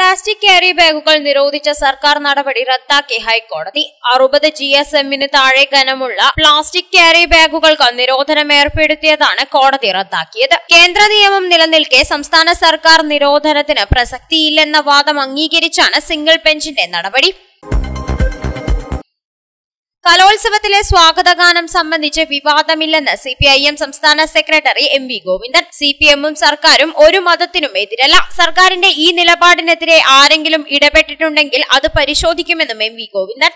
plastic carry ബാഗുകൾ നിരോധിച്ച സർക്കാർ നടപടി റദ്ദാക്കി ഹൈക്കോടതി അറുപത് ജി എസ് എമ്മിന് താഴെ ഘനമുള്ള പ്ലാസ്റ്റിക് ക്യാരി ബാഗുകൾക്ക് നിരോധനം ഏർപ്പെടുത്തിയതാണ് കോടതി റദ്ദാക്കിയത് കേന്ദ്ര നിയമം നിലനിൽക്കെ സംസ്ഥാന സർക്കാർ നിരോധനത്തിന് പ്രസക്തിയില്ലെന്ന വാദം അംഗീകരിച്ചാണ് സിംഗിൾ ബെഞ്ചിന്റെ നടപടി കലോത്സവത്തിലെ സ്വാഗതഗാനം സംബന്ധിച്ച് വിവാദമില്ലെന്ന് സി പി ഐ എം സംസ്ഥാന secretary M V Govindan C P എമ്മും സർക്കാരും ഒരു മതത്തിനും എതിരല്ല സർക്കാരിന്റെ ഈ നിലപാടിനെതിരെ ആരെങ്കിലും ഇടപെട്ടിട്ടുണ്ടെങ്കിൽ അത് പരിശോധിക്കുമെന്നും എം വി ഗോവിന്ദൻ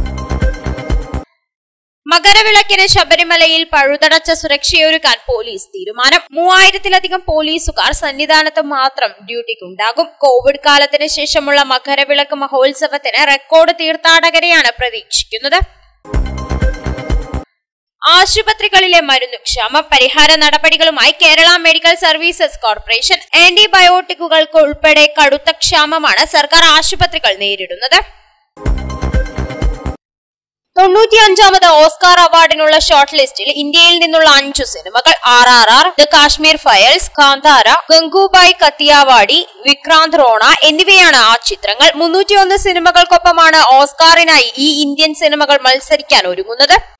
മകരവിളക്കിന് ശബരിമലയിൽ പഴുതടച്ച സുരക്ഷയൊരുക്കാൻ പോലീസ് തീരുമാനം മൂവായിരത്തിലധികം പോലീസുകാർ സന്നിധാനത്ത് മാത്രം ഡ്യൂട്ടിക്കുണ്ടാകും കോവിഡ് കാലത്തിന് ശേഷമുള്ള മകരവിളക്ക് മഹോത്സവത്തിന് റെക്കോർഡ് തീർത്ഥാടകരെയാണ് പ്രതീക്ഷിക്കുന്നത് ആശുപത്രികളിലെ മരുന്നുക്ഷാമം പരിഹാര നടപടികളുമായി കേരള മെഡിക്കൽ സർവീസസ് കോർപ്പറേഷൻ ആന്റിബയോട്ടിക്കുകൾക്ക് ഉൾപ്പെടെ കടുത്ത ക്ഷാമമാണ് സർക്കാർ ആശുപത്രികൾ നേരിടുന്നത് തൊണ്ണൂറ്റിയഞ്ചാമത് ഓസ്കാർ അവാർഡിനുള്ള ഷോർട്ട് ലിസ്റ്റിൽ ഇന്ത്യയിൽ നിന്നുള്ള അഞ്ചു സിനിമകൾ R R R the Kashmir files Kantara Gangubai Kathiawadi Vikrant Rona എന്നിവയാണ് ആ ചിത്രങ്ങൾ മുന്നൂറ്റിയൊന്ന് സിനിമകൾക്കൊപ്പമാണ് ഓസ്കാറിനായി ഈ ഇന്ത്യൻ സിനിമകൾ മത്സരിക്കാൻ ഒരുങ്ങുന്നത്